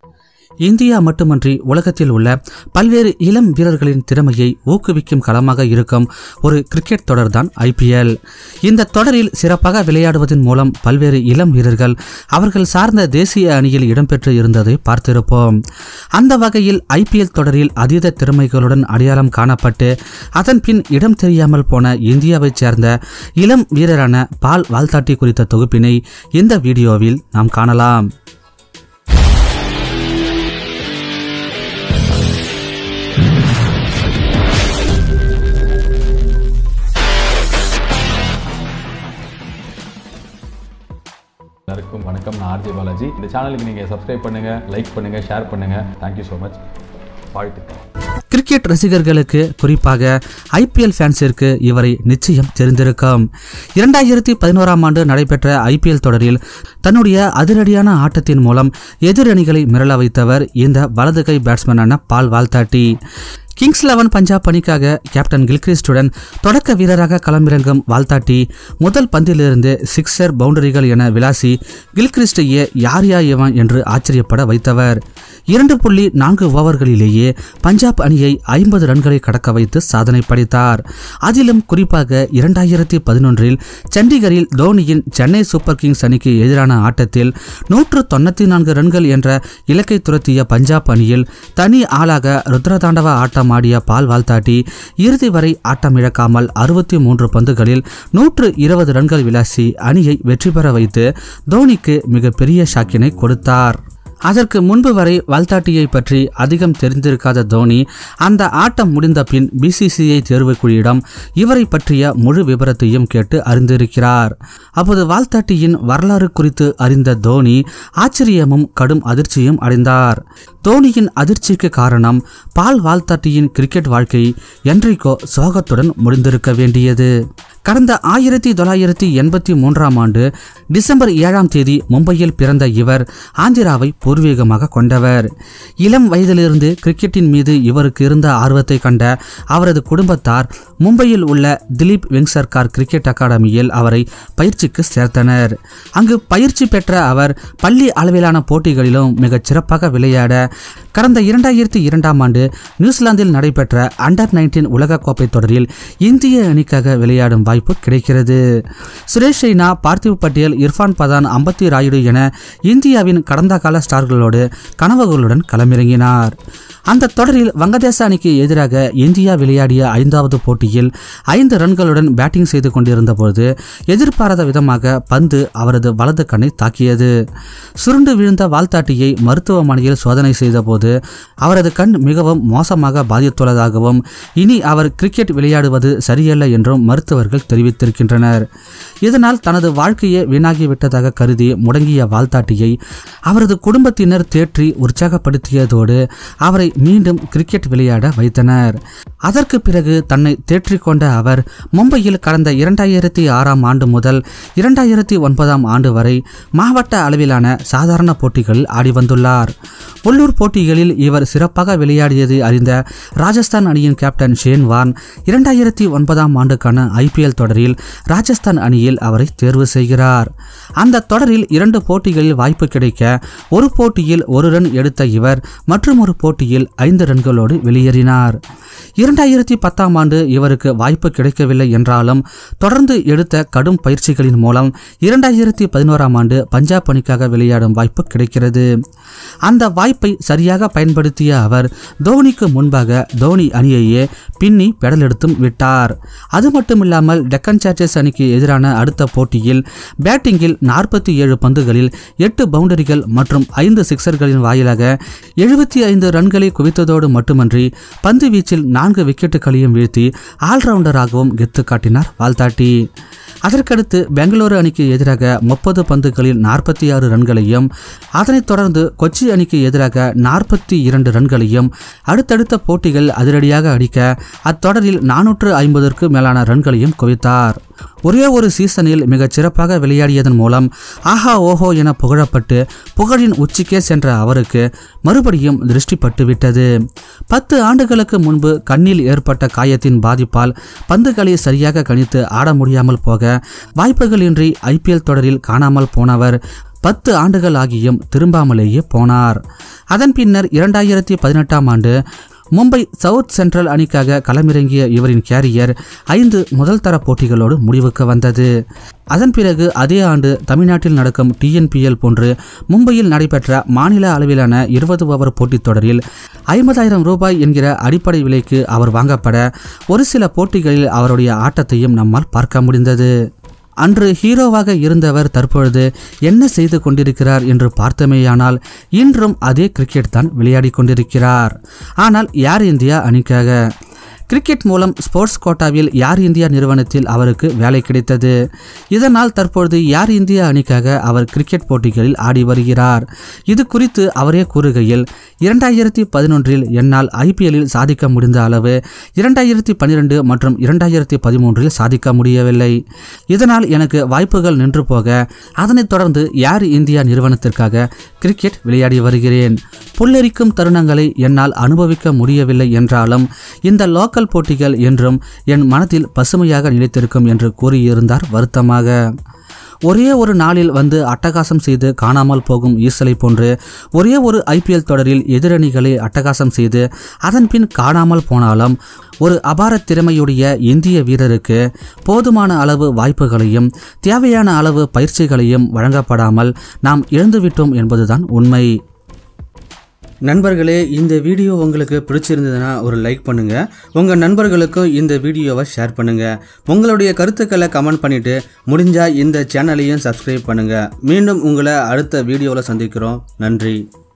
India மட்டுமன்றி உலகத்தில் உள்ள பல்வேறு இளம் வீரர்களின் திறமையை ஊக்குவிக்கும் களமாக இருக்கும் ஒரு கிரிக்கெட் தொடர்தான் ஐபிஎல் இந்த தொடரில் சிறப்பாக விளையாடுவதன் மூலம் பல்வேறு இளம் வீரர்கள் அவர்கள் சார்ந்த தேசிய அணியில் இடம்பெற்று இருந்ததை பார்த்திருப்போம் அந்த வகையில் ஐபிஎல் தொடரில் அதீத திறமைகளுடன் அடையாளம் காணப்பட்டு அதன் பின் இடம் தெரியாமல் போன இந்தியாவைச் சேர்ந்த இளம் வீரரான பால் வால்தாட்டி குறித்த தொகுப்பினை இந்த வீடியோவில் நாம் காணலாம் எல்லாருக்கும் வணக்கம் நான் ஆர்ஜே பாலாஜி இந்த சேனலுக்கு நீங்கள் சப்ஸ்கிரைப் பண்ணுங்கள் லைக் பண்ணுங்கள் ஷேர் பண்ணுங்கள் தேங்க்யூ ஸோ மச் வாழ்த்துக்கள் கிரிக்கெட் ரசிகர்களுக்கு குறிப்பாக ஐபிஎல் ஃபேன்ஸிற்கு இவரை நிச்சயம் தெரிந்திருக்கும் இரண்டாயிரத்தி பதினோராம் ஆண்டு நடைபெற்ற ஐபிஎல் தொடரில் தன்னுடைய அதிரடியான ஆட்டத்தின் மூலம் எதிரணிகளை மிரள வைத்தவர் இந்த வலது கை பேட்ஸ்மேனான Paul Valthaty Kings Eleven Punjab அணிக்காக கேப்டன் கில்கிறிஸ்டுடன் தொடக்க வீரராக களமிறங்கும் வால்தாட்டி முதல் பந்திலிருந்து சிக்ஸர் பவுண்டரிகள் என விளாசி கில்கிறிஸ்டையே யார் யா இவன் என்று ஆச்சரியப்பட வைத்தவர் இரண்டு புள்ளி நான்கு ஓவர்களிலேயே பஞ்சாப் அணியை ஐம்பது ரன்களை கடக்க வைத்து சாதனை படைத்தார் அதிலும் குறிப்பாக இரண்டாயிரத்தி பதினொன்றில் சண்டிகரில் தோனியின் சென்னை சூப்பர் கிங்ஸ் அணிக்கு எதிரான ஆட்டத்தில் நூற்று தொண்ணூற்றி நான்கு ரன்கள் என்ற இலக்கை துரத்திய பஞ்சாப் அணியில் தனி ஆளாக ருத்ரதாண்டவ ஆட்டம் ஆடிய பால் வால்தாட்டி இறுதி வரை ஆட்டமிழக்காமல் அறுபத்தி மூன்று பந்துகளில் நூற்று இருபது ரன்கள் விளாசி அணியை வெற்றி பெற வைத்து தோனிக்கு மிகப்பெரிய ஷாக்கினை கொடுத்தார் அதற்கு முன்பு வரை வால்தாட்டியை பற்றி அதிகம் தெரிந்திருக்காத தோனி அந்த ஆட்டம் முடிந்த பின் பிசிசிஐ தேர்வுக்குழியிடம் இவரை பற்றிய முழு விவரத்தையும் கேட்டு அறிந்திருக்கிறார் அப்போது வால்தாட்டியின் வரலாறு குறித்து அறிந்த தோனி ஆச்சரியமும் கடும் அதிர்ச்சியும் அடைந்தார் தோனியின் அதிர்ச்சிக்கு காரணம் பால் வால்தாட்டியின் கிரிக்கெட் வாழ்க்கை என்றைக்கோ சோகத்துடன் முடிந்திருக்க வேண்டியது கடந்த ஆயிரத்தி தொள்ளாயிரத்தி எண்பத்தி மூன்றாம் ஆண்டு டிசம்பர் ஏழாம் தேதி மும்பையில் பிறந்த இவர் ஆந்திராவை பூர்வீகமாக கொண்டவர் இளம் வயதிலிருந்து கிரிக்கெட்டின் மீது இவருக்கு இருந்த ஆர்வத்தை கண்ட அவரது குடும்பத்தார் மும்பையில் உள்ள திலீப் வெங் சர்க்கார் கிரிக்கெட் அகாடமியில் அவரை பயிற்சிக்கு சேர்த்தனர் அங்கு பயிற்சி பெற்ற அவர் பள்ளி அளவிலான போட்டிகளிலும் மிகச் சிறப்பாக விளையாட கடந்த இரண்டாயிரத்தி இரண்டாம் ஆண்டு நியூசிலாந்தில் நடைபெற்ற அண்டர் நைன்டீன் உலகக்கோப்பை தொடரில் இந்திய அணிக்காக விளையாடும் வாய்ப்பு கிடைக்கிறது சுரேஷ் ரெய்னா பார்த்திவ் பட்டேல் இர்ஃபான் பதான் அம்பத்தி ராயுடு என இந்தியாவின் கடந்த கால ஸ்டார்களோடு கனவுகளுடன் களமிறங்கினார் அந்த தொடரில் வங்கதேச அணிக்கு எதிராக இந்தியா விளையாடிய ஐந்தாவது போட்டியில் ஐந்து ரன்களுடன் பேட்டிங் செய்து கொண்டிருந்த போது எதிர்பாராத விதமாக பந்து அவரது வலது கண்ணை தாக்கியது சுருண்டு விழுந்த வால்தாட்டியை மருத்துவமனையில் சோதனை செய்தபோது அவரது கண் மிகவும் மோசமாக பாதித்துள்ளதாகவும் இனி அவர் கிரிக்கெட் விளையாடுவது சரியல்ல என்றும் மருத்துவர்கள் தெரிவித்திருக்கின்றனர் இதனால் தனது வாழ்க்கையே வீணாகிவிட்டதாக கருதி முடங்கிய வால்தாட்டியை அவரது குடும்பத்தினர் தேற்றி உற்சாகப்படுத்தியதோடு அவரை மீண்டும் கிரிக்கெட் விளையாட வைத்தனர் அதற்கு பிறகு தன்னை தேற்றிக்கொண்ட அவர் மும்பையில் கடந்த இரண்டாயிரத்தி ஆறாம் ஆண்டு முதல் இரண்டாயிரத்தி ஒன்பதாம் ஆண்டு வரை மாவட்ட அளவிலான சாதாரண போட்டிகளில் ஆடி வந்துள்ளார் உள்ளூர் போட்டிகளில் இவர் சிறப்பாக விளையாடியது அறிந்த ராஜஸ்தான் அணியின் கேப்டன் ஷேன் வார்ன் இரண்டாயிரத்தி ஒன்பதாம் ஆண்டுக்கான ஐபிஎல் தொடரில் ராஜஸ்தான் அணியில் அவரை தேர்வு செய்கிறார் அந்த தொடரில் இரண்டு போட்டிகளில் வாய்ப்பு கிடைக்க ஒரு போட்டியில் ஒரு ரன் எடுத்த இவர் மற்றும் ஒரு போட்டியில் ஐந்து ரன்களோடு வெளியேறினார் இரண்டாயிரத்தி பத்தாம் ஆண்டு இவருக்கு வாய்ப்பு கிடைக்கவில்லை என்றாலும் தொடர்ந்து எடுத்த கடும் பயிற்சிகளின் மூலம் இரண்டாயிரத்தி பதினோராம் ஆண்டு பஞ்சாப் அணிக்காக விளையாடும் வாய்ப்பு கிடைக்கிறது அந்த வாய்ப்பை சரியாக பயன்படுத்திய அவர் தோனிக்கு முன்பாக தோனி அணியையே பின்னி பெடலெடுத்தும் விட்டார் அது மட்டுமில்லாமல் டெக்கன் சார்ஜர்ஸ் அணிக்கு எதிரான அடுத்த போட்டியில் பேட்டிங்கில் நாற்பத்தி ஏழு பந்துகளில் எட்டு பவுண்டரிகள் மற்றும் ஐந்து சிக்சர்களின் வாயிலாக எழுபத்தி ஐந்து ரன்களை குவித்ததோடு மட்டுமன்றி பந்து வீச்சில் நான்கு விக்கெட்டுகளையும் வீழ்த்தி ஆல்ரவுண்டராகவும் கெத்து காட்டினார் வால்தாட்டி அதற்கடுத்து பெங்களூரு அணிக்கு எதிராக முப்பது பந்துகளில் நாற்பத்தி ஆறு ரன்களையும் அதனைத் தொடர்ந்து கொச்சி அணிக்கு எதிராக நாற்பத்தி இரண்டு ரன்களையும் அடுத்தடுத்த போட்டிகள் அதிரடியாக அடிக்க அத்தொடரில் நானூற்று ஐம்பதற்கு மேலான ரன்களையும் குவித்தார் ஒரே ஒரு சீசனில் மிகச் சிறப்பாக விளையாடியதன் மூலம் ஆஹா ஓஹோ என புகழப்பட்டு புகழின் உச்சிக்கே சென்ற அவருக்கு மறுபடியும் திருஷ்டி பட்டுவிட்டது பத்து ஆண்டுகளுக்கு முன்பு கண்ணில் ஏற்பட்ட காயத்தின் பாதிப்பால் பந்துகளை சரியாக கணித்து ஆட முடியாமல் போக வாய்ப்புகளின்றி ஐபிஎல் தொடரில் காணாமல் போனவர் பத்து ஆண்டுகள் ஆகியும் திரும்பாமலேயே போனார் அதன் பின்னர் இரண்டாயிரத்தி பதினெட்டாம் ஆண்டு மும்பை சவுத் சென்ட்ரல் அணிக்காக களமிறங்கிய இவரின் கேரியர் ஐந்து முதல் தர போட்டிகளோடு முடிவுக்கு வந்தது அதன் பிறகு அதே ஆண்டு தமிழ்நாட்டில் நடக்கும் டிஎன்பிஎல் போன்று மும்பையில் நடைபெற்ற மாநில அளவிலான இருபது ஓவர் போட்டித் தொடரில் ஐம்பதாயிரம் ரூபாய் என்கிற அடிப்படை விலைக்கு அவர் வாங்கப்பட ஒரு சில போட்டிகளில் அவருடைய ஆட்டத்தையும் நம்மால் பார்க்க முடிந்தது அன்று ஹீரோவாக இருந்தவர் தற்பொழுது என்ன செய்து கொண்டிருக்கிறார் என்று பார்த்தமேயானால் இன்றும் அதே கிரிக்கெட் தான் விளையாடி கொண்டிருக்கிறார் ஆனால் யார் இந்தியா அணிக்காக கிரிக்கெட் மூலம் ஸ்போர்ட்ஸ் கோட்டாவில் யார் இந்தியா நிறுவனத்தில் அவருக்கு வேலை கிடைத்தது இதனால் தற்பொழுது யார் இந்தியா அணிக்காக அவர் கிரிக்கெட் போட்டிகளில் ஆடி வருகிறார் இது குறித்து அவரே கூறுகையில் இரண்டாயிரத்தி பதினொன்றில் என்னால் ஐபிஎல்லில் சாதிக்க முடிந்த அளவு இரண்டாயிரத்தி பன்னிரெண்டு மற்றும் இரண்டாயிரத்தி பதிமூன்றில் சாதிக்க முடியவில்லை இதனால் எனக்கு வாய்ப்புகள் நின்று போக அதனைத் தொடர்ந்து யார் இந்தியா நிறுவனத்திற்காக கிரிக்கெட் விளையாடி வருகிறேன் புல்லரிக்கும் தருணங்களை என்னால் அனுபவிக்க முடியவில்லை என்றாலும் இந்த லோக்கல் போட்டிகள் என்றும் என் மனதில் பசுமையாக நிலைத்திருக்கும் என்று கூறியிருந்தார் வருத்தமாக ஒரே ஒரு நாளில் வந்து அட்டகாசம் செய்து காணாமல் போகும் ஈசலை போன்று ஒரே ஒரு ஐபிஎல் தொடரில் எதிரணிகளை அட்டகாசம் செய்து அதன் பின் காணாமல் போனாலும் ஒரு அபார திறமையுடைய இந்திய வீரருக்கு போதுமான அளவு வாய்ப்புகளையும் தேவையான அளவு பயிற்சிகளையும் வழங்கப்படாமல் நாம் இழந்துவிட்டோம் என்பதுதான் உண்மை நண்பர்களே இந்த வீடியோ உங்களுக்கு பிடிச்சிருந்ததுன்னா ஒரு லைக் பண்ணுங்க உங்க நண்பர்களுக்கும் இந்த வீடியோவை ஷேர் பண்ணுங்க உங்களுடைய கருத்துக்களை கமெண்ட் பண்ணிட்டு முடிஞ்சா இந்த சேனலையும் சப்ஸ்கிரைப் பண்ணுங்க மீண்டும் உங்களை அடுத்த வீடியோவில் சந்திக்கிறோம் நன்றி